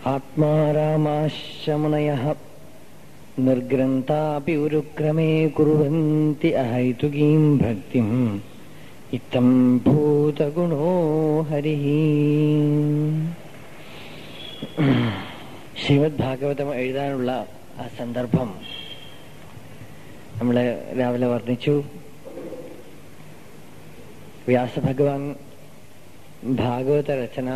ആത്മാരാമാശമുനയഃ നിർഗ്രന്ഥാപി ഉരുക്രമേ കുറുവന്തി അഹൈതുകീം ഭക്തിം ഇത്തം ഭൂതഗുണോ ഹരി ശ്രീമദ് ഭാഗവതം എഴുതാനുള്ള ആ സന്ദർഭം നമ്മള് രാവിലെ വർണ്ണിച്ചു വ്യാസഭഗവാൻ ഭാഗവത രചന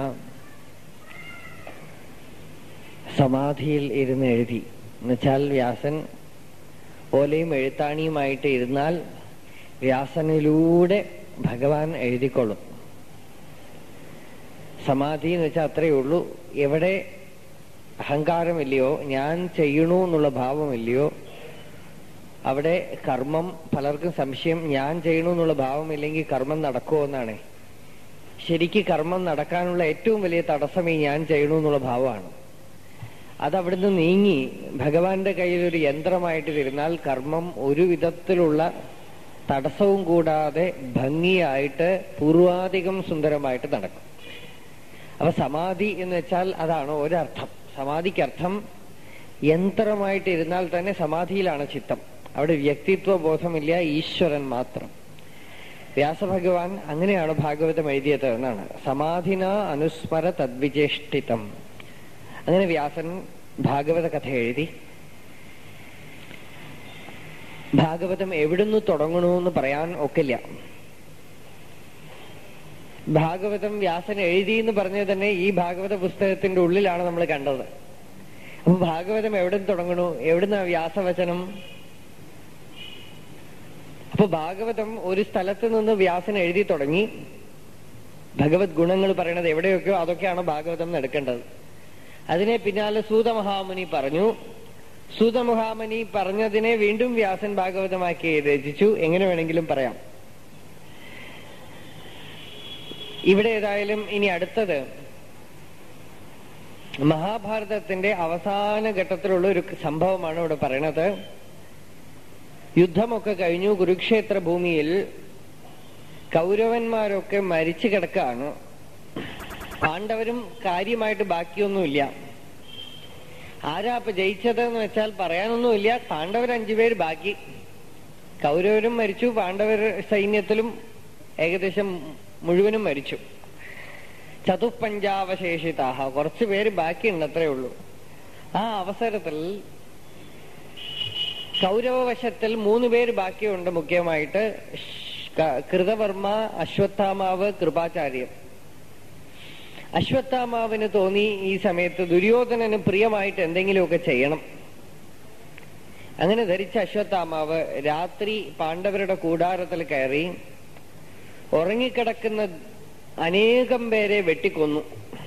സമാധിയിൽ ഇരുന്ന് എഴുതി എന്നുവെച്ചാൽ വ്യാസൻ ഓലയും എഴുത്താണിയുമായിട്ട് ഇരുന്നാൽ വ്യാസനിലൂടെ ഭഗവാൻ എഴുതിക്കൊള്ളും സമാധി എന്ന് വെച്ചാൽ അത്രയേ ഉള്ളൂ എവിടെ അഹങ്കാരമില്ലയോ ഞാൻ ചെയ്യണു എന്നുള്ള ഭാവമില്ലയോ അവിടെ കർമ്മം പലർക്കും സംശയം ഞാൻ ചെയ്യണു എന്നുള്ള ഭാവമില്ലെങ്കിൽ കർമ്മം നടക്കുമോ എന്നാണ് ശരിക്ക് കർമ്മം നടക്കാനുള്ള ഏറ്റവും വലിയ തടസ്സം ഈ ഞാൻ ചെയ്യണു എന്നുള്ള ഭാവമാണ് അത് അവിടുന്ന് നീങ്ങി ഭഗവാന്റെ കയ്യിൽ ഒരു യന്ത്രമായിട്ട് തിരുന്നാൽ കർമ്മം ഒരു വിധത്തിലുള്ള തടസ്സവും കൂടാതെ ഭംഗിയായിട്ട് പൂർവാധികം സുന്ദരമായിട്ട് നടക്കും അപ്പൊ സമാധി എന്ന് വെച്ചാൽ അതാണ് ഒരർത്ഥം സമാധിക്കർത്ഥം യന്ത്രമായിട്ട് ഇരുന്നാൽ തന്നെ സമാധിയിലാണ് ചിത്തം അവിടെ വ്യക്തിത്വ ബോധമില്ല ഈശ്വരൻ മാത്രം വ്യാസഭഗവാൻ അങ്ങനെയാണ് ഭാഗവതം എഴുതിയത് എന്നാണ് സമാധിന അനുസ്മര തദ്വിചേഷ്ടിതം അങ്ങനെ വ്യാസൻ ഭാഗവത കഥ എഴുതി ഭാഗവതം എവിടുന്ന് തുടങ്ങണമെന്ന് പറയാൻ ഒക്കില്ല ഭാഗവതം വ്യാസൻ എഴുതി എന്ന് പറഞ്ഞത് തന്നെ ഈ ഭാഗവത പുസ്തകത്തിന്റെ ഉള്ളിലാണ് നമ്മൾ കണ്ടത് അപ്പൊ ഭാഗവതം എവിടെ തുടങ്ങണു എവിടുന്ന വ്യാസവചനം അപ്പൊ ഭാഗവതം ഒരു സ്ഥലത്ത് നിന്ന് വ്യാസൻ എഴുതി തുടങ്ങി ഭഗവത് ഗുണങ്ങൾ പറയണത് എവിടെയൊക്കെയോ അതൊക്കെയാണ് ഭാഗവതം എടുക്കേണ്ടത് അതിനെ പിന്നാലെ സൂതമഹാമുനി പറഞ്ഞു സൂതമഹാമുനി പറഞ്ഞതിനെ വീണ്ടും വ്യാസൻ ഭാഗവതമാക്കി രചിച്ചു എങ്ങനെ വേണമെങ്കിലും പറയാം ഇവിടെ ഏതായാലും ഇനി അടുത്തത് മഹാഭാരതത്തിന്റെ അവസാന ഘട്ടത്തിലുള്ള ഒരു സംഭവമാണ് ഇവിടെ പറയണത് യുദ്ധമൊക്കെ കഴിഞ്ഞു കുരുക്ഷേത്ര ഭൂമിയിൽ കൗരവന്മാരൊക്കെ മരിച്ചു കിടക്കാണ് പാണ്ഡവരും കാര്യമായിട്ട് ബാക്കിയൊന്നുമില്ല ആരാ അപ്പൊ ജയിച്ചത് എന്ന് വെച്ചാൽ പറയാനൊന്നുമില്ല പാണ്ഡവർ അഞ്ചുപേര് ബാക്കി കൗരവരും മരിച്ചു പാണ്ഡവർ സൈന്യത്തിലും ഏകദേശം മുഴുവനും മരിച്ചു ചതുപ്പഞ്ചാവശേഷിതാഹ കുറച്ചു പേര് ബാക്കിയുണ്ട് അത്രേ ഉള്ളൂ ആ അവസരത്തിൽ കൗരവവശത്തിൽ മൂന്ന് പേര് ബാക്കിയുണ്ട് മുഖ്യമായിട്ട് കൃതവർമ്മ അശ്വത്ഥാമാവ് കൃപാചാര്യൻ അശ്വത്ഥാമാവിന് തോന്നി ഈ സമയത്ത് ദുര്യോധനന് പ്രിയമായിട്ട് എന്തെങ്കിലുമൊക്കെ ചെയ്യണം അങ്ങനെ ധരിച്ച അശ്വത്ഥാമാവ് രാത്രി പാണ്ഡവരുടെ കൂടാരത്തിൽ കയറി ഉറങ്ങിക്കിടക്കുന്ന അനേകം പേരെ വെട്ടിക്കൊന്നു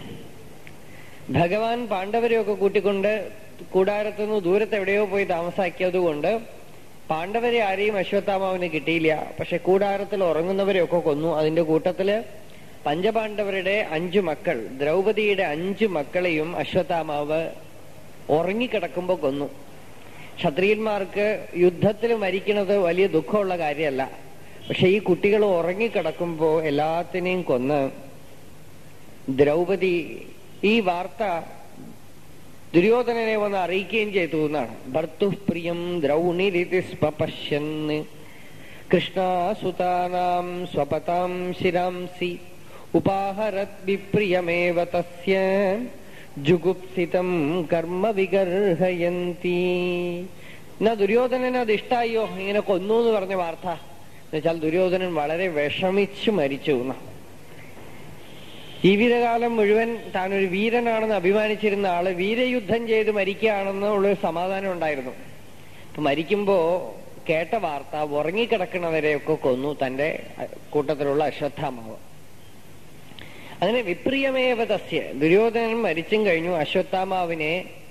ഭഗവാൻ പാണ്ഡവരെയൊക്കെ കൂട്ടിക്കൊണ്ട് കൂടാരത്തുനിന്ന് ദൂരത്ത് എവിടെയോ പോയി താമസാക്കിയത് കൊണ്ട് പാണ്ഡവരെ ആരെയും അശ്വത്ഥാമാവിന് കിട്ടിയില്ല പക്ഷെ കൂടാരത്തിൽ ഉറങ്ങുന്നവരെയൊക്കെ കൊന്നു അതിന്റെ കൂട്ടത്തില് പഞ്ചപാണ്ഡവരുടെ അഞ്ചു മക്കൾ ദ്രൗപദിയുടെ അഞ്ചു മക്കളെയും അശ്വത്ഥാമാവ് ഉറങ്ങിക്കിടക്കുമ്പോ കൊന്നു ക്ഷത്രിയന്മാർക്ക് യുദ്ധത്തിൽ മരിക്കുന്നത് വലിയ ദുഃഖമുള്ള കാര്യമല്ല പക്ഷെ ഈ കുട്ടികൾ ഉറങ്ങിക്കിടക്കുമ്പോ എല്ലാത്തിനെയും കൊന്ന് ദ്രൗപദി ഈ വാർത്ത ദുര്യോധനനെ വന്ന് അറിയിക്കുകയും ചെയ്തു എന്നാണ് ഭർത്തുപ്രിയം ദ്രൗണിരിതി സ്പശ്യന് കൃഷ്ണാസുതാനാം സ്വപതാം ശിരാംസി ഉപാഹരത് വിപ്രിയമേവ തസ്യ ജുഗുപ്സിതം കർമ്മ വിഗർഹയന്തി എന്നാ ദുര്യോധനന് അത് ഇഷ്ടായോ ഇങ്ങനെ കൊന്നു എന്ന് പറഞ്ഞ വാർത്ത എന്നുവെച്ചാൽ ദുര്യോധനൻ വളരെ വിഷമിച്ചു മരിച്ചു എന്നാ ജീവിതകാലം മുഴുവൻ താൻ ഒരു വീരനാണെന്ന് അഭിമാനിച്ചിരുന്ന ആള് വീരയുദ്ധം ചെയ്ത് മരിക്കുകയാണെന്ന് ഉള്ളൊരു സമാധാനം ഉണ്ടായിരുന്നു അപ്പൊ മരിക്കുമ്പോ കേട്ട വാർത്ത ഉറങ്ങിക്കിടക്കണവരെയൊക്കെ കൊന്നു തന്റെ കൂട്ടത്തിലുള്ള അശ്വത്ഥാമാവ് അങ്ങനെ വിപ്രിയമേവ തസ്യ ദുര്യോധനൻ മരിച്ചും കഴിഞ്ഞു അശ്വത്ഥാമാവിനെ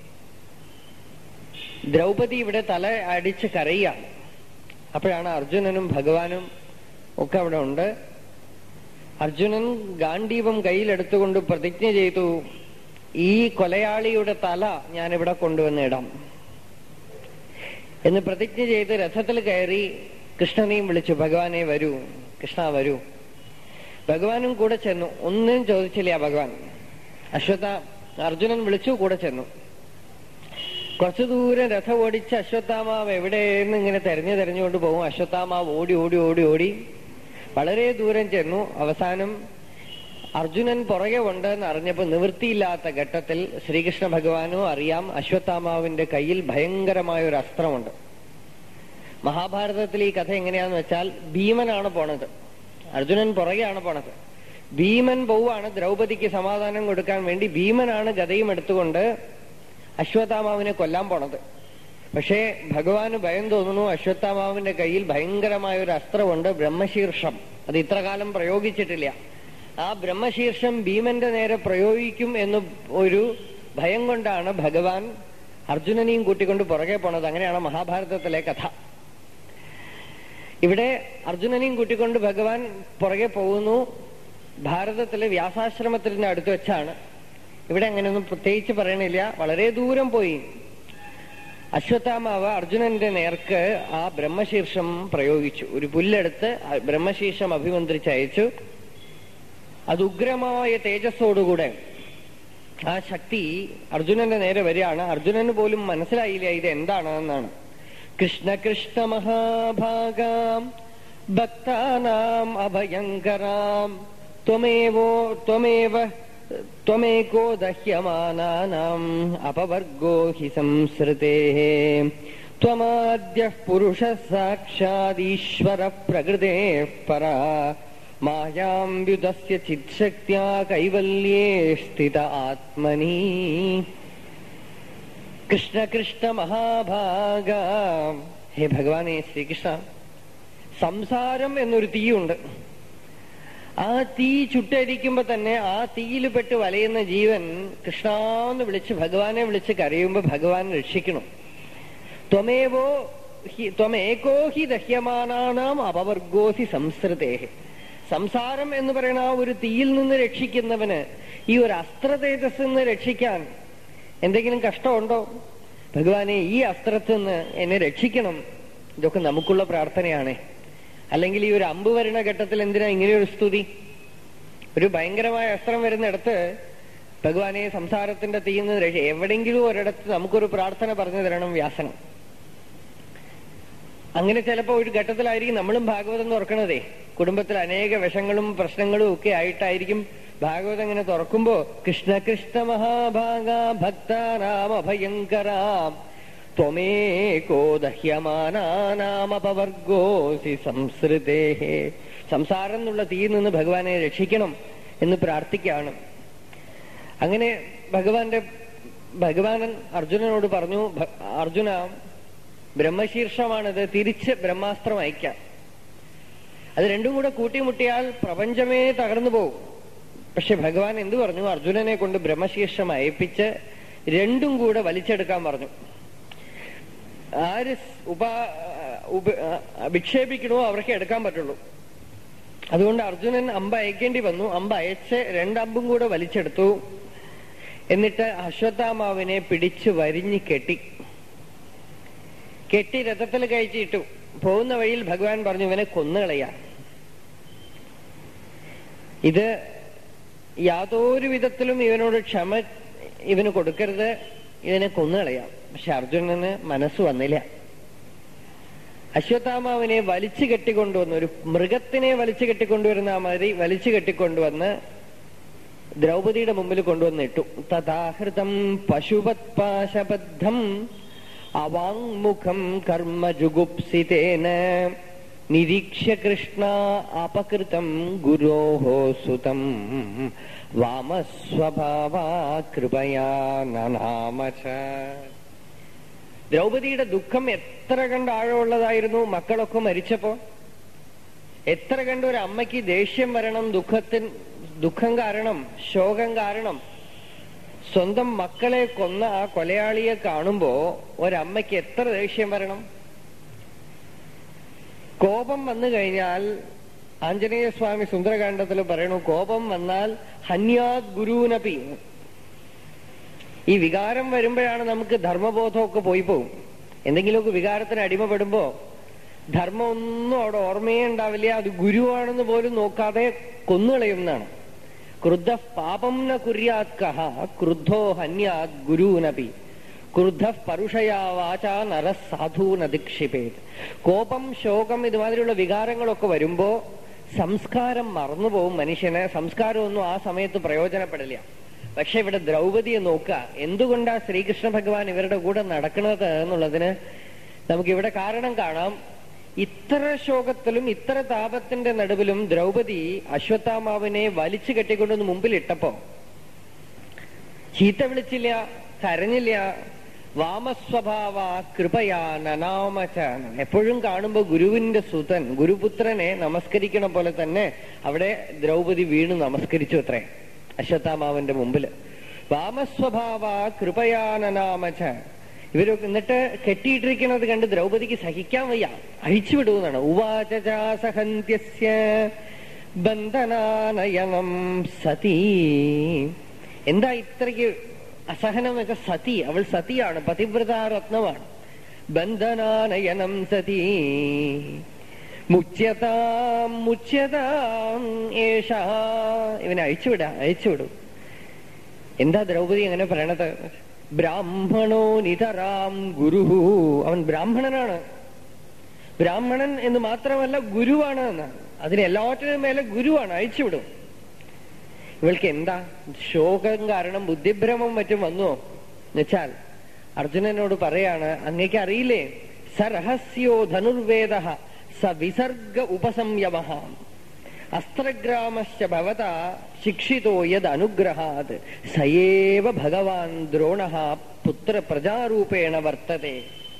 ദ്രൗപദി ഇവിടെ തല അടിച്ച് കരയുകയാണ് അപ്പോഴാണ് അർജുനനും ഭഗവാനും ഒക്കെ അവിടെ ഉണ്ട് അർജുനൻ ഗാന്ധീപം കയ്യിലെടുത്തുകൊണ്ട് പ്രതിജ്ഞ ചെയ്തു ഈ കൊലയാളിയുടെ തല ഞാൻ ഇവിടെ കൊണ്ടുവന്നിടാം എന്ന് പ്രതിജ്ഞ ചെയ്ത് രഥത്തിൽ കയറി കൃഷ്ണനെയും വിളിച്ചു ഭഗവാനെ വരൂ കൃഷ്ണ വരൂ ഭഗവാനും കൂടെ ചെന്നു ഒന്നും ചോദിച്ചില്ല ഭഗവാൻ അശ്വത്ഥ അർജുനൻ വിളിച്ചു കൂടെ ചെന്നു കുറച്ചു ദൂരം രഥം ഓടിച്ച് അശ്വത്ഥാമാവ് എവിടെയെന്ന് ഇങ്ങനെ തെരഞ്ഞു തെരഞ്ഞുകൊണ്ട് പോകും അശ്വത്ഥാമാവ് ഓടി ഓടി ഓടി ഓടി വളരെ ദൂരം ചെന്നു അവസാനം അർജുനൻ പുറകെ ഉണ്ടെന്ന് അറിഞ്ഞപ്പോൾ നിവൃത്തിയില്ലാത്ത ഘട്ടത്തിൽ ശ്രീകൃഷ്ണ ഭഗവാനോ അറിയാം അശ്വത്ഥാമാവിന്റെ കയ്യിൽ ഭയങ്കരമായ ഒരു അസ്ത്രമുണ്ട് മഹാഭാരതത്തിൽ ഈ കഥ എങ്ങനെയാന്ന് വെച്ചാൽ ഭീമനാണ് പോണത് അർജുനൻ പുറകെയാണ് പോണത് ഭീമൻ പോവാണ് ദ്രൗപദിക്ക് സമാധാനം കൊടുക്കാൻ വേണ്ടി ഭീമനാണ് ഗതയും എടുത്തുകൊണ്ട് അശ്വത്ഥാമാവിനെ കൊല്ലാൻ പോണത് പക്ഷേ ഭഗവാന് ഭയം തോന്നുന്നു അശ്വത്ഥാമാവിന്റെ കയ്യിൽ ഭയങ്കരമായ ഒരു അസ്ത്രമുണ്ട് ബ്രഹ്മശീർഷം അത് ഇത്ര കാലം പ്രയോഗിച്ചിട്ടില്ല ആ ബ്രഹ്മശീർഷം ഭീമന്റെ നേരെ പ്രയോഗിക്കും എന്ന് ഒരു ഭയം കൊണ്ടാണ് ഭഗവാൻ അർജുനനെയും കൂട്ടിക്കൊണ്ട് പുറകെ പോണത് അങ്ങനെയാണ് മഹാഭാരതത്തിലെ കഥ ഇവിടെ അർജുനനെയും കൂട്ടിക്കൊണ്ട് ഭഗവാൻ പുറകെ പോകുന്നു ഭാരതത്തിലെ വ്യാസാശ്രമത്തിന്റെ അടുത്ത് വെച്ചാണ് ഇവിടെ അങ്ങനെയൊന്നും പ്രത്യേകിച്ച് പറയണില്ല വളരെ ദൂരം പോയി അശ്വത്ഥാമാവ് അർജുനന്റെ നേർക്ക് ആ ബ്രഹ്മശീർഷം പ്രയോഗിച്ചു ഒരു പുല്ലെടുത്ത് ആ ബ്രഹ്മശീർഷം അഭിമന്ത്രിച്ചയച്ചു അത് ഉഗ്രമായ തേജസ്സോടുകൂടെ ആ ശക്തി അർജുനന്റെ നേരെ വരികയാണ് അർജുനന് പോലും മനസ്സിലായില്ല ഇത് എന്താണെന്നാണ് കൃഷ്ണ കൃഷ്ണ മഹാഭാഗാം ഭക്താനാം അഭയങ്കരാം ത്വമേവോ ത്വമേവ ത്വമേകോ ദഹ്യമാനാനാം അപവർഗോ ഹി സംസൃതേ ത്വമാദ്യ പുരുഷ സാക്ഷാദീശ്വര പ്രകൃതേ പരാ മായാം വ്യുതസ്യ ചിത്ശക്ത്യാ കൈവല്യേ സ്ഥിത ആത്മനി കൃഷ്ണ കൃഷ്ണ മഹാഭാഗ ഹേ ഭഗവാനെ ശ്രീകൃഷ്ണ സംസാരം എന്നൊരു തീയുണ്ട് ആ തീ ചുട്ടരിക്കുമ്പോ തന്നെ ആ തീയിൽ പെട്ട് വലയുന്ന ജീവൻ കൃഷ്ണാന്ന് വിളിച്ച് ഭഗവാനെ വിളിച്ച് കരയുമ്പോ ഭഗവാൻ രക്ഷിക്കണം ത്വമേവോ ഹി ത്വമേകോ ഹി ദഹ്യമാനാനാം അപവർഗോഹി സംസൃതേ സംസാരം എന്ന് പറയുന്ന ആ ഒരു തീയിൽ നിന്ന് രക്ഷിക്കുന്നവന് ഈ ഒരു അസ്ത്ര തേജസ് നിന്ന് രക്ഷിക്കാൻ എന്തെങ്കിലും കഷ്ടമുണ്ടോ ഭഗവാനെ ഈ അസ്ത്രത്തിൽ നിന്ന് എന്നെ രക്ഷിക്കണം ഇതൊക്കെ നമുക്കുള്ള പ്രാർത്ഥനയാണ് അല്ലെങ്കിൽ ഈ ഒരു അമ്പ് വരുന്ന ഘട്ടത്തിൽ എന്തിനാ ഇങ്ങനെയൊരു സ്തുതി ഒരു ഭയങ്കരമായ അസ്ത്രം വരുന്നിടത്ത് ഭഗവാനെ സംസാരത്തിന്റെ തീയിൽ നിന്ന് രക്ഷ എവിടെയെങ്കിലും ഒരിടത്ത് നമുക്കൊരു പ്രാർത്ഥന പറഞ്ഞു തരണം വ്യാസനം അങ്ങനെ ചിലപ്പോ ഒരു ഘട്ടത്തിലായിരിക്കും നമ്മളും ഭാഗവതം തുറക്കണതേ കുടുംബത്തിൽ അനേക വിഷങ്ങളും പ്രശ്നങ്ങളും ഒക്കെ ആയിട്ടായിരിക്കും ഭാഗവതം ഇങ്ങനെ തുറക്കുമ്പോ കൃഷ്ണ കൃഷ്ണ മഹാഭാഗ ഭക്താനാം അഭയങ്കരാം ത്വമേകോ ദഹ്യമാനാനാമപവർഗോസി സംസൃതേ സംസാരം എന്നുള്ള തീയിൽ നിന്ന് ഭഗവാനെ രക്ഷിക്കണം എന്ന് പ്രാർത്ഥിക്കുകയാണ് അങ്ങനെ ഭഗവാന്റെ ഭഗവാനൻ അർജുനനോട് പറഞ്ഞു "ഭ- അർജുന ബ്രഹ്മശീർഷമാണിത് തിരിച്ച് ബ്രഹ്മാസ്ത്രം അയക്കാം അത് രണ്ടും കൂടെ കൂട്ടിമുട്ടിയാൽ പ്രപഞ്ചമേ തകർന്നു പോകും പക്ഷെ ഭഗവാൻ എന്തു പറഞ്ഞു അർജുനനെ കൊണ്ട് ബ്രഹ്മശീർഷം അയപ്പിച്ച് രണ്ടും കൂടെ വലിച്ചെടുക്കാൻ പറഞ്ഞു ആര് സ് ഉപ ഉപ വിക്ഷേപിക്കണോ അവർക്ക് എടുക്കാൻ പറ്റുള്ളൂ അതുകൊണ്ട് അർജുനൻ അമ്പ് അയക്കേണ്ടി വന്നു അമ്പ് അയച്ച് രണ്ടമ്പും കൂടെ വലിച്ചെടുത്തു എന്നിട്ട് അശ്വത്ഥാമാവിനെ പിടിച്ചു വരിഞ്ഞു കെട്ടി കെട്ടി രഥത്തിൽ കയറ്റിയിട്ടു പോകുന്ന വഴിയിൽ ഭഗവാൻ പറഞ്ഞു ഇവനെ കൊന്നുകളയാൻ ഇത് യാതൊരു വിധത്തിലും ഇവനോട് ക്ഷമ ഇവന് കൊടുക്കരുത് ഇതിനെ കൊന്നുകളയാം പക്ഷെ അർജുനന് മനസ്സ് വന്നില്ല അശ്വത്ഥാമാവിനെ വലിച്ചു കെട്ടിക്കൊണ്ടുവന്ന് ഒരു മൃഗത്തിനെ വലിച്ചു കെട്ടിക്കൊണ്ടുവരുന്ന ആ മാതിരി വലിച്ചു കെട്ടിക്കൊണ്ടുവന്ന് ദ്രൗപദിയുടെ മുമ്പിൽ കൊണ്ടുവന്നിട്ടു തഥാഹൃതം പശുപത്പാശബദ്ധം അവാങ്മുഖം കർമ്മ ജുഗുപ്സിതേന നിരീക്ഷ്യ കൃഷ്ണ അപകൃതം ഗുരോഹോ സുതം വാമസ്വഭാവാ കൃപയാ നനാമച ദ്രൗപദിയുടെ ദുഃഖം എത്ര കണ്ട് ആഴമുള്ളതായിരുന്നു മക്കളൊക്കെ മരിച്ചപ്പോ എത്ര കണ്ട് ഒരു അമ്മയ്ക്ക് ദേഷ്യം വരണം ദുഃഖത്തിൻ ദുഃഖം കാരണം ശോകം കാരണം സ്വന്തം മക്കളെ കൊന്ന ആ കൊലയാളിയെ കാണുമ്പോ ഒരമ്മയ്ക്ക് എത്ര ദേഷ്യം വരണം കോപം വന്നു കഴിഞ്ഞാൽ ആഞ്ജനേയ സ്വാമി സുന്ദരകാണ്ഡത്തിൽ പറയണു കോപം വന്നാൽ ഹന്യാത് ഗുരുവിനപി ഈ വികാരം വരുമ്പോഴാണ് നമുക്ക് ധർമ്മബോധമൊക്കെ പോയി പോകും എന്തെങ്കിലുമൊക്കെ വികാരത്തിന് അടിമപ്പെടുമ്പോ ധർമ്മം ഒന്നും അവിടെ ഓർമ്മയേ ഉണ്ടാവില്ല അത് ഗുരുവാണെന്ന് പോലും നോക്കാതെ കൊന്നുകളയുന്നതാണ് ക്രുദ്ധ പാപം ന കുര്യാത് കഹ ക്രുദ്ധോ ഹന്യാത് ഗുരൂനപി ക്രുദ്ധ പരുഷയാ വാച നര സാധൂനധിക്ഷിപേത് കോപം ശോകം ഇതുമാതിരിയുള്ള വികാരങ്ങളൊക്കെ വരുമ്പോ സംസ്കാരം മറന്നുപോകും മനുഷ്യന് സംസ്കാരമൊന്നും ആ സമയത്ത് പ്രയോജനപ്പെടില്ല പക്ഷെ ഇവിടെ ദ്രൗപതിയെ നോക്കുക എന്തുകൊണ്ടാ ശ്രീകൃഷ്ണ ഭഗവാൻ ഇവരുടെ കൂടെ നടക്കുന്നത് എന്നുള്ളതിന് നമുക്ക് ഇവിടെ കാരണം കാണാം ഇത്ര ശോകത്തിലും ഇത്ര താപത്തിന്റെ നടുവിലും ദ്രൗപദി അശ്വത്ഥാമാവിനെ വലിച്ചു കെട്ടിക്കൊണ്ടുവന്ന് മുമ്പിലിട്ടപ്പോ ചീത്ത വിളിച്ചില്ല കരഞ്ഞില്ല വാമസ്വഭാവ കൃപയാ നനാമച എപ്പോഴും കാണുമ്പോ ഗുരുവിന്റെ സുതൻ ഗുരുപുത്രനെ നമസ്കരിക്കണ പോലെ തന്നെ അവിടെ ദ്രൗപദി വീണ് നമസ്കരിച്ചു അത്രേ അശ്വത്ഥാമാവിന്റെ മുമ്പില് വാമസ്വഭാവ കൃപയാ നനാമച ഇവരൊക്കെ എന്നിട്ട് കെട്ടിയിട്ടിരിക്കുന്നത് കണ്ട് ദ്രൗപദിക്ക് സഹിക്കാൻ വയ്യ അഴിച്ചുവിടുമെന്നാണ് ഉവാചാസഹന്ത്യസ്യ ബന്ധനാനയനം സതീ എന്താ ഇത്രയ്ക്ക് അസഹനം എന്ന് വെച്ചാൽ സതി അവൾ സതിയാണ് പതിവ്രതാരത്നമാണ് ബന്ധനാനയനം സതീ മുച്യതാം മുച്യതാം ഏഷ ഇവനെ അഴിച്ചുവിടാ അഴിച്ചുവിടും എന്താ ദ്രൗപദി അങ്ങനെ പറയണത് ബ്രാഹ്മണോ നിതറാം ഗുരു അവൻ ബ്രാഹ്മണനാണ് ബ്രാഹ്മണൻ എന്ന് മാത്രമല്ല ഗുരുവാണ് എന്നാണ് അതിന് എല്ലാറ്റിനും മേലെ ഗുരുവാണ് അയച്ചുവിടും ഇവൾക്ക് എന്താ ശോകം കാരണം ബുദ്ധിഭ്രമം മറ്റും വന്നോ എന്നുവെച്ചാൽ അർജുനനോട് പറയാണ് അങ്ങേക്ക് അറിയില്ലേ സരഹസ്യോ ധനുർവേദ സ വിസർഗ ഉപസംയമ അസ്ത്രഗ്രാമശ്ച ഭവത ശിക്ഷിതോ യത് അനുഗ്രഹാത് സയേവ ഭഗവാൻ ദ്രോണ പുത്ര പ്രജാരൂപേണ വർത്തത്തെ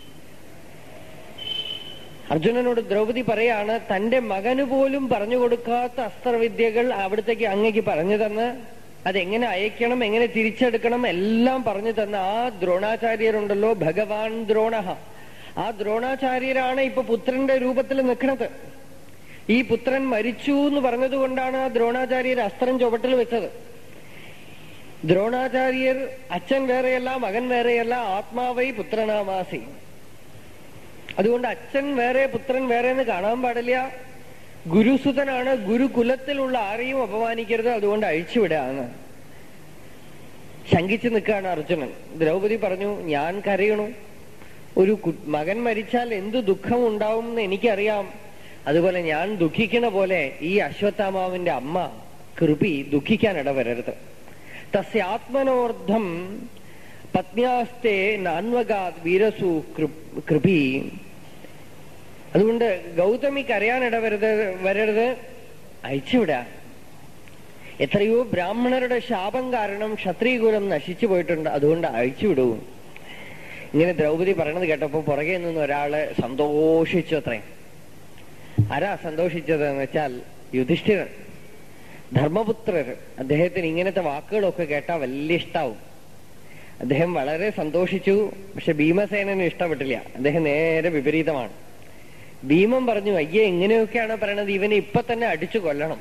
അർജുനനോട് ദ്രൗപദി പറയാണ് തന്റെ മകന് പോലും പറഞ്ഞു കൊടുക്കാത്ത അസ്ത്രവിദ്യകൾ അവിടത്തേക്ക് അങ്ങേക്ക് പറഞ്ഞു തന്ന് അതെങ്ങനെ അയക്കണം എങ്ങനെ തിരിച്ചെടുക്കണം എല്ലാം പറഞ്ഞു തന്ന ആ ദ്രോണാചാര്യരുണ്ടല്ലോ ഭഗവാൻ ദ്രോണ ആ ദ്രോണാചാര്യരാണ് ഇപ്പൊ പുത്രന്റെ രൂപത്തിൽ നിൽക്കുന്നത് ഈ പുത്രൻ മരിച്ചു എന്ന് പറഞ്ഞതുകൊണ്ടാണ് ആ ദ്രോണാചാര്യർ അസ്ത്രം ചുവട്ടിൽ വെച്ചത് ദ്രോണാചാര്യർ അച്ഛൻ വേറെയല്ല മകൻ വേറെയല്ല ആത്മാവൈ പുത്രനാമാസി അതുകൊണ്ട് അച്ഛൻ വേറെ പുത്രൻ വേറെ എന്ന് കാണാൻ പാടില്ല ഗുരുസുതനാണ് ഗുരുകുലത്തിലുള്ള ആരെയും അപമാനിക്കരുത് അതുകൊണ്ട് അഴിച്ചുവിടാന്ന് ശങ്കിച്ചു നിൽക്കുകയാണ് അർജുനൻ ദ്രൗപദി പറഞ്ഞു ഞാൻ കരയണു ഒരു കു- മകൻ മരിച്ചാൽ എന്തു ദുഃഖം ഉണ്ടാവും എന്ന് എനിക്കറിയാം അതുപോലെ ഞാൻ ദുഃഖിക്കണ പോലെ ഈ അശ്വത്ഥാമാവിന്റെ അമ്മ കൃപി ദുഃഖിക്കാൻ ഇടവരരുത് തസ്യാത്മനോർദ്ധം പത്നിയാസ്തേ നാൻവകാത് വീരസു കൃ- കൃപി അതുകൊണ്ട് ഗൗതമി കരയാൻ ഇടവരുത് വരരുത് അയച്ചുവിടാ എത്രയോ ബ്രാഹ്മണരുടെ ശാപം കാരണം ക്ഷത്രിയകുലം നശിച്ചു പോയിട്ടുണ്ട് അതുകൊണ്ട് അയച്ചുവിടൂ ഇങ്ങനെ ദ്രൗപദി പറയണത് കേട്ടപ്പോ പുറകെ നിന്ന് ഒരാള് സന്തോഷിച്ചു അത്രേ ആരാ സന്തോഷിച്ചത് എന്ന് വെച്ചാൽ യുധിഷ്ഠിരൻ ധർമ്മപുത്രർ അദ്ദേഹത്തിന് ഇങ്ങനത്തെ വാക്കുകളൊക്കെ കേട്ടാൽ വലിയ ഇഷ്ടാവും അദ്ദേഹം വളരെ സന്തോഷിച്ചു പക്ഷെ ഭീമസേനന് ഇഷ്ടപ്പെട്ടില്ല അദ്ദേഹം നേരെ വിപരീതമാണ് ഭീമൻ പറഞ്ഞു അയ്യേ ഇങ്ങനെയൊക്കെയാണ് പറയണത് ഇവനെ ഇപ്പൊ തന്നെ അടിച്ചു കൊല്ലണം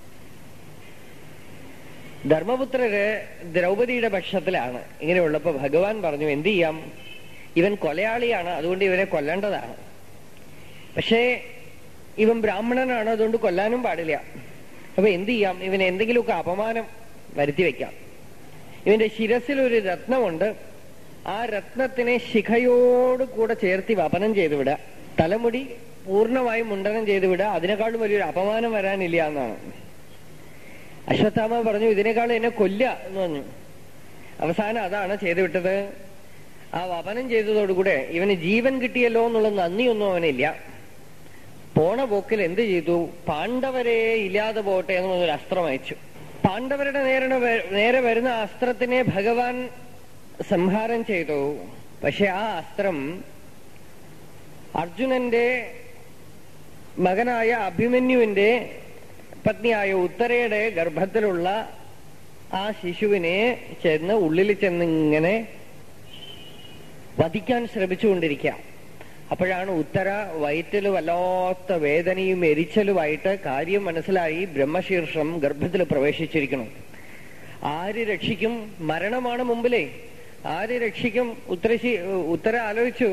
ധർമ്മപുത്രര് ദ്രൗപദിയുടെ പക്ഷത്തിലാണ് ഇങ്ങനെയുള്ളപ്പോ ഭഗവാൻ പറഞ്ഞു എന്ത് ചെയ്യാം ഇവൻ കൊലയാളിയാണ് അതുകൊണ്ട് ഇവനെ കൊല്ലേണ്ടതാണ് പക്ഷേ ഇവൻ ബ്രാഹ്മണനാണ് അതുകൊണ്ട് കൊല്ലാനും പാടില്ല അപ്പൊ എന്ത് ചെയ്യാം ഇവന് എന്തെങ്കിലുമൊക്കെ അപമാനം വരുത്തി വെക്കാം ഇവന്റെ ശിരസിൽ ഒരു രത്നമുണ്ട് ആ രത്നത്തിനെ ശിഖയോട് കൂടെ ചേർത്തി വപനം ചെയ്തു വിടുക തലമുടി പൂർണ്ണമായും മുണ്ടനം ചെയ്തു വിടുക അതിനേക്കാളും വലിയൊരു അപമാനം വരാനില്ല എന്നാണ് അശ്വത്ഥാമ പറഞ്ഞു ഇതിനേക്കാളും എന്നെ കൊല്ല എന്ന് പറഞ്ഞു അവസാനം അതാണ് ചെയ്തു വിട്ടത് ആ വപനം ചെയ്തതോടുകൂടെ ഇവന് ജീവൻ കിട്ടിയല്ലോ എന്നുള്ള നന്ദിയൊന്നും അവനില്ല പോണ പോക്കിൽ എന്ത് ചെയ്തു പാണ്ഡവരെ ഇല്ലാതെ പോട്ടെ എന്ന് പറഞ്ഞൊരു അസ്ത്രം അയച്ചു പാണ്ഡവരുടെ നേരെ നേരെ വരുന്ന ആ അസ്ത്രത്തിനെ ഭഗവാൻ സംഹാരം ചെയ്തു പക്ഷെ ആ അസ്ത്രം അർജുനന്റെ മകനായ അഭിമന്യുവിന്റെ പത്നിയായ ഉത്തരയുടെ ഗർഭത്തിലുള്ള ആ ശിശുവിനെ ചെന്ന് ഉള്ളിൽ ചെന്ന് ഇങ്ങനെ വധിക്കാൻ ശ്രമിച്ചുകൊണ്ടിരിക്കുക അപ്പോഴാണ് ഉത്തര വയറ്റിൽ വല്ലാത്ത വേദനയും എരിച്ചലുമായിട്ട് കാര്യം മനസ്സിലായി ബ്രഹ്മശീർഷം ഗർഭത്തിൽ പ്രവേശിച്ചിരിക്കണം ആര് രക്ഷിക്കും മരണമാണ് മുമ്പിലേ ആര് രക്ഷിക്കും ഉത്തരശി ഉത്തര ആലോചിച്ചു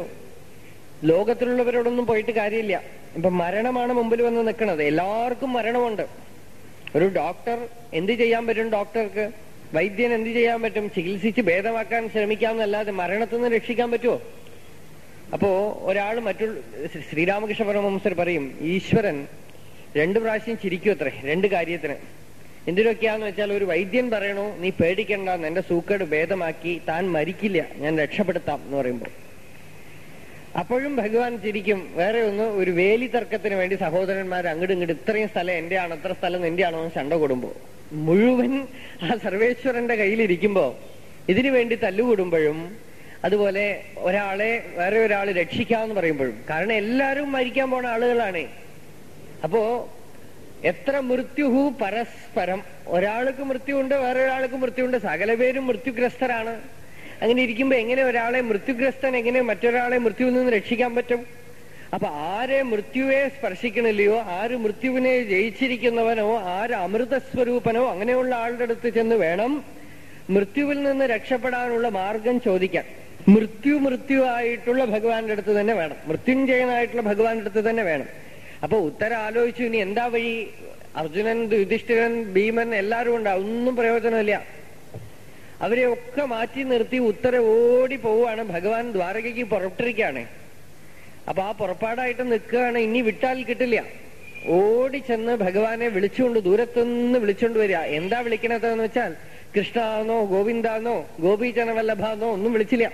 ലോകത്തിലുള്ളവരോടൊന്നും പോയിട്ട് കാര്യമില്ല ഇപ്പൊ മരണമാണ് മുമ്പിൽ വന്ന് നിൽക്കുന്നത് എല്ലാവർക്കും മരണമുണ്ട് ഒരു ഡോക്ടർ എന്ത് ചെയ്യാൻ പറ്റും ഡോക്ടർക്ക് വൈദ്യൻ എന്ത് ചെയ്യാൻ പറ്റും ചികിത്സിച്ച് ഭേദമാക്കാൻ ശ്രമിക്കാമെന്നല്ലാതെ മരണത്തിൽ നിന്ന് രക്ഷിക്കാൻ പറ്റുമോ അപ്പോ ഒരാൾ മറ്റുള്ള ശ്രീ- ശ്രീരാമകൃഷ്ണ പരമഹംസർ പറയും ഈശ്വരൻ രണ്ടു പ്രാവശ്യം ചിരിക്കും അത്രേ രണ്ട് കാര്യത്തിന് എന്തിനൊക്കെയാന്ന് വെച്ചാൽ ഒരു വൈദ്യൻ പറയണു നീ പേടിക്കണ്ട എന്റെ സൂക്കേട് ഭേദമാക്കി താൻ മരിക്കില്ല ഞാൻ രക്ഷപ്പെടുത്താം എന്ന് പറയുമ്പോൾ അപ്പോഴും ഭഗവാൻ ചിരിക്കും വേറെ ഒന്ന് ഒരു വേലി തർക്കത്തിന് വേണ്ടി സഹോദരന്മാർ അങ്ങോട്ടും ഇങ്ങോട്ട് ഇത്രയും സ്ഥലം എന്റെ ആണ് അത്ര സ്ഥലം എന്റെ ആണോ എന്ന് ചണ്ട കൂടുമ്പോ മുഴുവൻ ആ സർവേശ്വരന്റെ കയ്യിലിരിക്കുമ്പോ ഇതിനു വേണ്ടി തല്ലുകൂടുമ്പോഴും അതുപോലെ ഒരാളെ വേറെ ഒരാൾ രക്ഷിക്കാന്ന് പറയുമ്പോഴും കാരണം എല്ലാവരും മരിക്കാൻ പോണ ആളുകളാണ് അപ്പോ എത്ര മൃത്യുഹു പരസ്പരം ഒരാൾക്ക് മൃത്യുണ്ട് വേറെ ഒരാൾക്ക് മൃത്യുണ്ട് സകല പേരും മൃത്യുഗ്രസ്തരാണ് അങ്ങനെ ഇരിക്കുമ്പോ എങ്ങനെ ഒരാളെ മൃത്യുഗ്രസ്തൻ എങ്ങനെ മറ്റൊരാളെ മൃത്യുവിൽ നിന്ന് രക്ഷിക്കാൻ പറ്റും അപ്പൊ ആരെ മൃത്യുവെ സ്പർശിക്കണില്ലയോ ആര് മൃത്യുവിനെ ജയിച്ചിരിക്കുന്നവനോ ആര് അമൃതസ്വരൂപനോ അങ്ങനെയുള്ള ആളുടെ അടുത്ത് ചെന്ന് വേണം മൃത്യുവിൽ നിന്ന് രക്ഷപ്പെടാനുള്ള മാർഗം ചോദിക്കാൻ മൃത്യു മൃത്യു ആയിട്ടുള്ള ഭഗവാന്റെ അടുത്ത് തന്നെ വേണം മൃത്യുഞ്ജയനായിട്ടുള്ള ഭഗവാന്റെ അടുത്ത് തന്നെ വേണം അപ്പൊ ഉത്തരം ആലോചിച്ചു ഇനി എന്താ വഴി അർജുനൻ യുധിഷ്ഠിരൻ ഭീമൻ എല്ലാവരും ഉണ്ട് ഒന്നും പ്രയോജനമില്ല അവരെ ഒക്കെ മാറ്റി നിർത്തി ഉത്തര ഓടി പോവുകയാണ് ഭഗവാൻ ദ്വാരകയ്ക്ക് പുറപ്പെട്ടിരിക്കുകയാണ് അപ്പൊ ആ പുറപ്പാടായിട്ട് നിൽക്കുകയാണ് ഇനി വിട്ടാൽ കിട്ടില്ല ഓടി ചെന്ന് ഭഗവാനെ വിളിച്ചുകൊണ്ട് ദൂരത്തുനിന്ന് വിളിച്ചുകൊണ്ട് വരിക എന്താ വിളിക്കണതെന്ന് വെച്ചാൽ കൃഷ്ണാന്നോ ഗോവിന്ദാന്നോ ഗോപീജനവല്ലഭാന്നോ ഒന്നും വിളിച്ചില്ല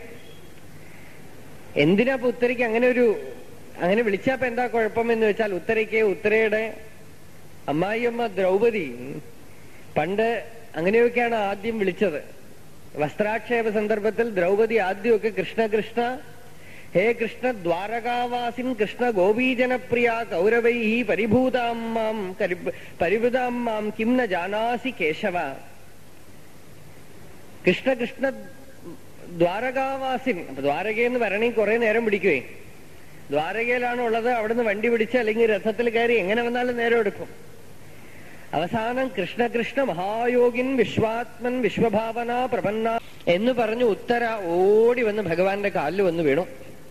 എന്തിനാ ഇപ്പൊ ഉത്തരയ്ക്ക് അങ്ങനെ ഒരു അങ്ങനെ വിളിച്ചാപ്പ എന്താ കുഴപ്പം എന്ന് വെച്ചാൽ ഉത്തരയ്ക്ക് ഉത്തരയുടെ അമ്മായിയമ്മ ദ്രൗപദി പണ്ട് അങ്ങനെയൊക്കെയാണ് ആദ്യം വിളിച്ചത് വസ്ത്രാക്ഷേപ സന്ദർഭത്തിൽ ദ്രൗപദി ആദ്യമൊക്കെ കൃഷ്ണ കൃഷ്ണ ഹേ കൃഷ്ണ ദ്വാരകാവാസിൻ കൃഷ്ണ ഗോപീജനപ്രിയ കൗരവൈ പരിഭൂതാം മാം കരി- പരിഭൂതാം മാം കിം ന ജാനാസി കേശവ കൃഷ്ണ കൃഷ്ണ ദ്വാരകാവാസിൻ അപ്പൊ ദ്വാരകയെന്ന് വരണമെങ്കിൽ കുറെ നേരം പിടിക്കുവേ ദ്വാരകയിലാണ് ഉള്ളത് അവിടുന്ന് വണ്ടി പിടിച്ച് അല്ലെങ്കിൽ രഥത്തിൽ കയറി എങ്ങനെ വന്നാലും നേരം എടുക്കും അവസാനം കൃഷ്ണ കൃഷ്ണ മഹായോഗിൻ വിശ്വാത്മൻ വിശ്വഭാവന പ്രപന്ന എന്ന് പറഞ്ഞു ഉത്തര ഓടി വന്ന് ഭഗവാന്റെ കാലിൽ വന്ന് വീണു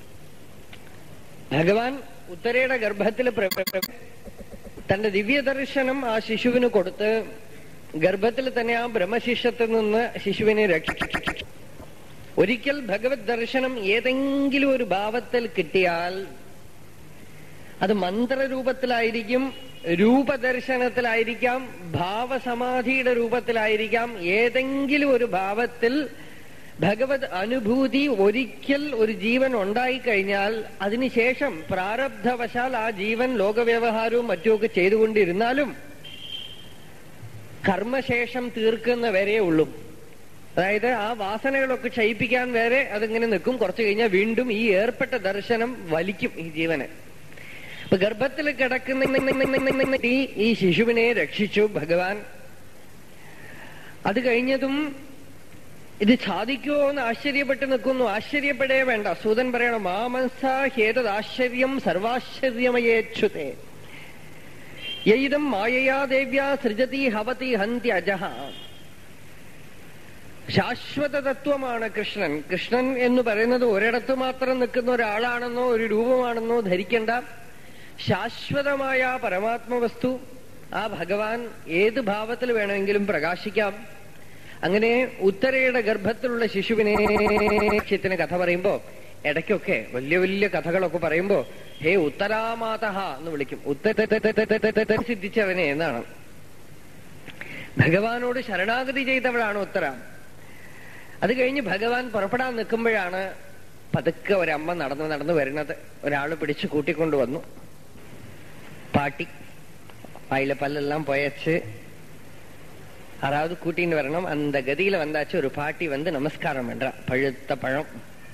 ഭഗവാൻ ഉത്തരയുടെ ഗർഭത്തിൽ പ്ര- പ്ര- പ്ര- തന്റെ ദിവ്യദർശനം ആ ശിശുവിന് കൊടുത്ത് ഗർഭത്തിൽ തന്നെ ആ ബ്രഹ്മശിഷ്യത്തിൽ നിന്ന് ശിശുവിനെ രക്ഷിച്ചു ഒരിക്കൽ ഭഗവത് ദർശനം ഏതെങ്കിലും ഒരു ഭാവത്തിൽ കിട്ടിയാൽ അത് മന്ത്രരൂപത്തിലായിരിക്കും രൂപദർശനത്തിലായിരിക്കാം ഭാവസമാധിയുടെ രൂപത്തിലായിരിക്കാം ഏതെങ്കിലും ഒരു ഭാവത്തിൽ ഭഗവത് അനുഭൂതി ഒരിക്കൽ ഒരു ജീവൻ ഉണ്ടായിക്കഴിഞ്ഞാൽ അതിനുശേഷം പ്രാരബ്ധവശാൽ ആ ജീവൻ ലോകവ്യവഹാരവും മറ്റുമൊക്കെ ചെയ്തുകൊണ്ടിരുന്നാലും കർമ്മശേഷം തീർക്കുന്ന വരെ ഉള്ളൂ അതായത് ആ വാസനകളൊക്കെ ക്ഷയിപ്പിക്കാൻ വരെ അതിങ്ങനെ നിൽക്കും കുറച്ചു കഴിഞ്ഞാൽ വീണ്ടും ഈ ഏർപ്പെട്ട ദർശനം വലിക്കും ഈ ജീവനെ അപ്പൊ ഗർഭത്തിൽ കിടക്കുന്ന ഈ ഈ ശിശുവിനെ രക്ഷിച്ചു ഭഗവാൻ അത് കഴിഞ്ഞതും ഇത് സാധിക്കുമോ എന്ന് ആശ്ചര്യപ്പെട്ട് നിൽക്കുന്നു ആശ്ചര്യപ്പെടേ വേണ്ട സൂതൻ പറയണം മാമൻസ ഹേതത് ആശ്ചര്യം സർവാശ്ചര്യമയേച്ഛുതേ യൈതം മായയാ ദേവ്യാ സൃജതി ഹവതി ഹന്തി അജഹ ശാശ്വത തത്വമാണ് കൃഷ്ണൻ കൃഷ്ണൻ എന്ന് പറയുന്നത് ഒരിടത്ത് മാത്രം നിൽക്കുന്ന ഒരാളാണെന്നോ ഒരു രൂപമാണെന്നോ ധരിക്കേണ്ട ശാശ്വതമായ ആ പരമാത്മവസ്തു ആ ഭഗവാൻ ഏത് ഭാവത്തിൽ വേണമെങ്കിലും പ്രകാശിക്കാം അങ്ങനെ ഉത്തരയുടെ ഗർഭത്തിലുള്ള ശിശുവിനെ ത്തിന് കഥ പറയുമ്പോ ഇടയ്ക്കൊക്കെ വലിയ വലിയ കഥകളൊക്കെ പറയുമ്പോ ഹേ ഉത്തരാമാതഹ എന്ന് വിളിക്കും ഉത്തര സിദ്ധിച്ചവനെ എന്നാണ് ഭഗവാനോട് ശരണാഗതി ചെയ്തവളാണ് ഉത്തര അത് കഴിഞ്ഞ് ഭഗവാൻ പുറപ്പെടാൻ നിൽക്കുമ്പോഴാണ് പതുക്കെ ഒരമ്മ നടന്ന് നടന്ന് വരുന്നത് ഒരാൾ പിടിച്ചു കൂട്ടിക്കൊണ്ടുവന്നു പാട്ടി വായിലെ പല്ലെല്ലാം പോയച്ച് ஆறாவது கூட்டின்னு வரணும் அந்த கதியில வந்தாச்சு ஒரு பாட்டி வந்து நமஸ்காரம் பண்றா பழுத்த பழம்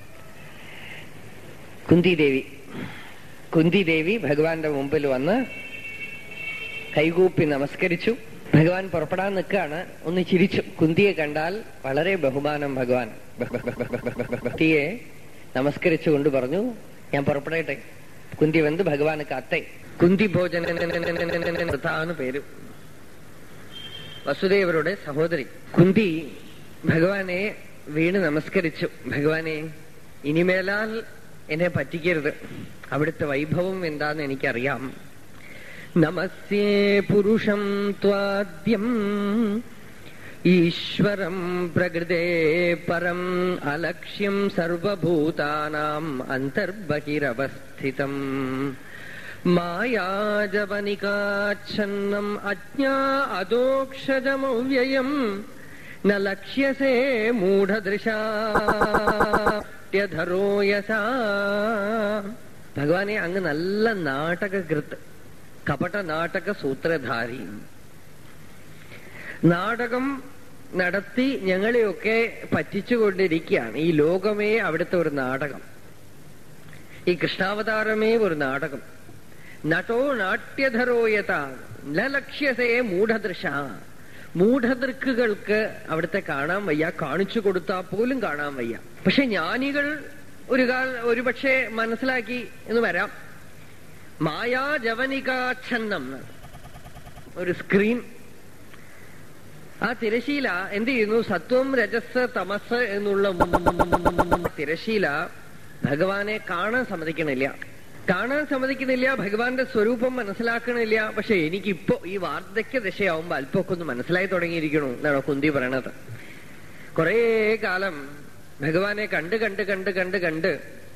കുന്തി ദേവി കുന്തി ദേവി ഭഗവാന്റെ മുമ്പിൽ വന്ന് കൈകൂപ്പി നമസ്കരിച്ചു ഭഗവാൻ പുറപ്പെടാൻ നിൽക്കുകയാണ് ഒന്ന് ചിരിച്ചു കുന്തിയെ കണ്ടാൽ വളരെ ബഹുമാനം ഭഗവാൻ കുന്തിയെ നമസ്കരിച്ചുകൊണ്ട് പറഞ്ഞു ഞാൻ പുറപ്പെടട്ടെ കുന്തി വന്ന് ഭഗവാനുക്ക് അത്തെ കുന്തി ഭോജന പേര് വസുദേവരുടെ സഹോദരി കുന്തി ഭഗവാനെ വീണ് നമസ്കരിച്ചു ഭഗവാനെ ഇനിമേലാൽ എന്നെ പറ്റിക്കരുത് അവിടുത്തെ വൈഭവം എന്താന്ന് എനിക്കറിയാം നമസ്യേ പുരുഷം ത്വാദ്യം ഈശ്വരം പ്രകൃതേ പരം അലക്ഷ്യം സർവഭൂതാനാം അന്തർബഹിരവസ്ഥിതം മായാജവനികാച്ഛന്നം അജ്ഞാ അദോക്ഷജമവ്യയം ന ലക്ഷ്യസേ മൂഢദൃശാര്യധരോയസാ ഭഗവാനെ അങ്ങ് നല്ല നാടകകൃത്ത് കപട നാടക സൂത്രധാരി നാടകം നടത്തി ഞങ്ങളെയൊക്കെ പറ്റിച്ചുകൊണ്ടിരിക്കുകയാണ് ഈ ലോകമേ അവിടുത്തെ ഒരു നാടകം ഈ കൃഷ്ണാവതാരമേ ഒരു നാടകം നട്ടോ നാട്യധരോയത ലക്ഷ്യസേ മൂഢദൃശ മൂഢദൃക്കുകൾക്ക് അവിടുത്തെ കാണാൻ വയ്യ കാണിച്ചു കൊടുത്താൽ പോലും കാണാൻ വയ്യ പക്ഷെ ജ്ഞാനികൾ ഒരു കാൽ ഒരുപക്ഷെ മനസ്സിലാക്കി എന്ന് വരാം മായാജവനികാച്ഛന്നം ഒരു സ്ക്രീൻ ആ തിരശീല എന്ത് ചെയ്യുന്നു സത്വം രജസ് തമസ് എന്നുള്ള തിരശീല ഭഗവാനെ കാണാൻ സമ്മതിക്കണില്ല കാണാൻ സമ്മതിക്കുന്നില്ല ഭഗവാന്റെ സ്വരൂപം മനസ്സിലാക്കണില്ല പക്ഷെ എനിക്കിപ്പോ ഈ വാർദ്ധക്യ ദശയാവുമ്പോ അല്പമൊക്കെ ഒന്ന് മനസ്സിലായി തുടങ്ങിയിരിക്കണു എന്നാണ് കുന്തി പറയണത് കുറേ കാലം ഭഗവാനെ കണ്ട് കണ്ട് കണ്ട് കണ്ട് കണ്ട്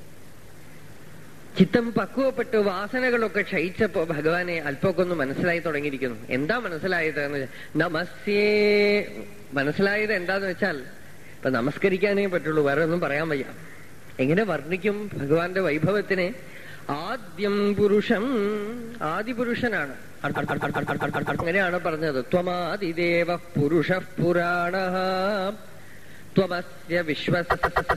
ചിത്തം പക്വപ്പെട്ട് വാസനകളൊക്കെ ക്ഷയിച്ചപ്പോ ഭഗവാനെ അല്പമൊക്കെ ഒന്ന് മനസ്സിലായി തുടങ്ങിയിരിക്കുന്നു എന്താ മനസ്സിലായത് എന്ന് നമസ്യേ മനസ്സിലായത് എന്താന്ന് വെച്ചാൽ ഇപ്പൊ നമസ്കരിക്കാനേ പറ്റുള്ളൂ വേറെ ഒന്നും പറയാൻ വയ്യ എങ്ങനെ വർണ്ണിക്കും ഭഗവാന്റെ വൈഭവത്തിനെ ആദ്യം പുരുഷം ആദിപുരുഷനാണ് അങ്ങനെയാണ് പറഞ്ഞത് ത്വമാതിദേവ പുരുഷ പുരാണ ത്വമസ്യ വിശ്വസ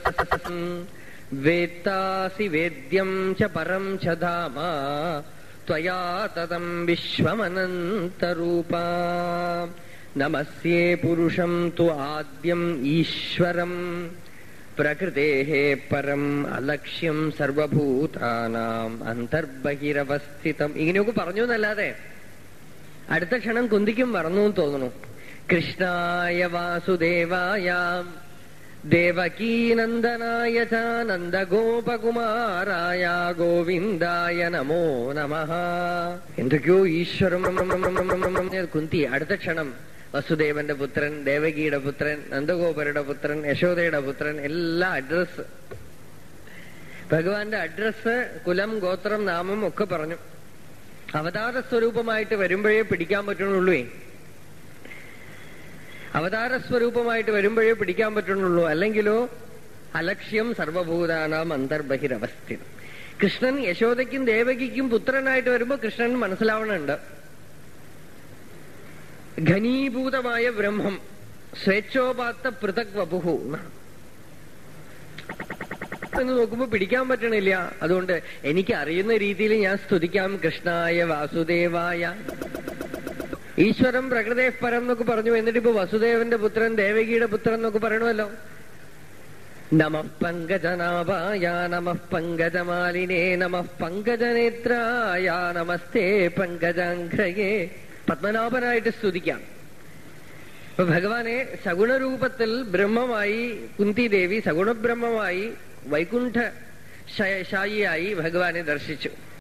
വേത്താസി വേദ്യം ച പരം ച ധാമ ത്വയാ തതം വിശ്വമനന്തരൂപ നമസ്യേ പുരുഷം തു ആദ്യം ഈശ്വരം പ്രകൃതേ പരം അലക്ഷ്യം സർവഭൂതാനാം അന്തർബഹിരവസ്ഥിതം ഇങ്ങനെയൊക്കെ പറഞ്ഞു എന്നല്ലാതെ അടുത്ത ക്ഷണം കുന്തിക്കും മറന്നു എന്ന് തോന്നുന്നു കൃഷ്ണായ വാസുദേവായ ദേവകീനന്ദനായ ച നന്ദഗോപകുമാരായ ഗോവിന്ദായ നമോ നമ എന്തൊക്കെയോ ഈശ്വരം കുന്തി അടുത്ത ക്ഷണം വസുദേവന്റെ പുത്രൻ ദേവകിയുടെ പുത്രൻ നന്ദഗോപരുടെ പുത്രൻ യശോദയുടെ പുത്രൻ എല്ലാ അഡ്രസ് ഭഗവാന്റെ അഡ്രസ് കുലം ഗോത്രം നാമം ഒക്കെ പറഞ്ഞു അവതാര സ്വരൂപമായിട്ട് വരുമ്പോഴേ പിടിക്കാൻ പറ്റണുള്ളൂ അവതാര സ്വരൂപമായിട്ട് വരുമ്പോഴേ പിടിക്കാൻ പറ്റുന്നുള്ളൂ അല്ലെങ്കിലോ അലക്ഷ്യം സർവഭൂതാനാം അന്തർബഹിരവസ്ഥിതം കൃഷ്ണൻ യശോദയ്ക്കും ദേവകിക്കും പുത്രനായിട്ട് വരുമ്പോ കൃഷ്ണൻ മനസ്സിലാവണുണ്ട് ഘനീഭൂതമായ ബ്രഹ്മം സ്വേച്ഛോപാത്ത പൃഥക് വപുഹു എന്ന് നോക്കുമ്പോ പിടിക്കാൻ പറ്റണില്ല അതുകൊണ്ട് എനിക്ക് അറിയുന്ന രീതിയിൽ ഞാൻ സ്തുതിക്കാം കൃഷ്ണായ വാസുദേവായ ഈശ്വരം പ്രകൃതേ പരം എന്നൊക്കെ പറഞ്ഞു എന്നിട്ട് ഇപ്പൊ വസുദേവന്റെ പുത്രൻ ദേവകിയുടെ പുത്രൻ എന്നൊക്കെ പറയണമല്ലോ നമ പങ്കജനാഭായ നമ പങ്കജമാലിനേ നമ പങ്കജനേത്രായ നമസ്തേ പങ്കജാഘ്രയേ പത്മനാഭനായിട്ട് സ്തുതിക്കാം അപ്പൊ ഭഗവാനെ സഗുണരൂപത്തിൽ ബ്രഹ്മമായി കുന്തിദേവി സഗുണബ്രഹ്മമായി വൈകുണ്ഠ ശായിയായി ഭഗവാനെ ദർശിച്ചു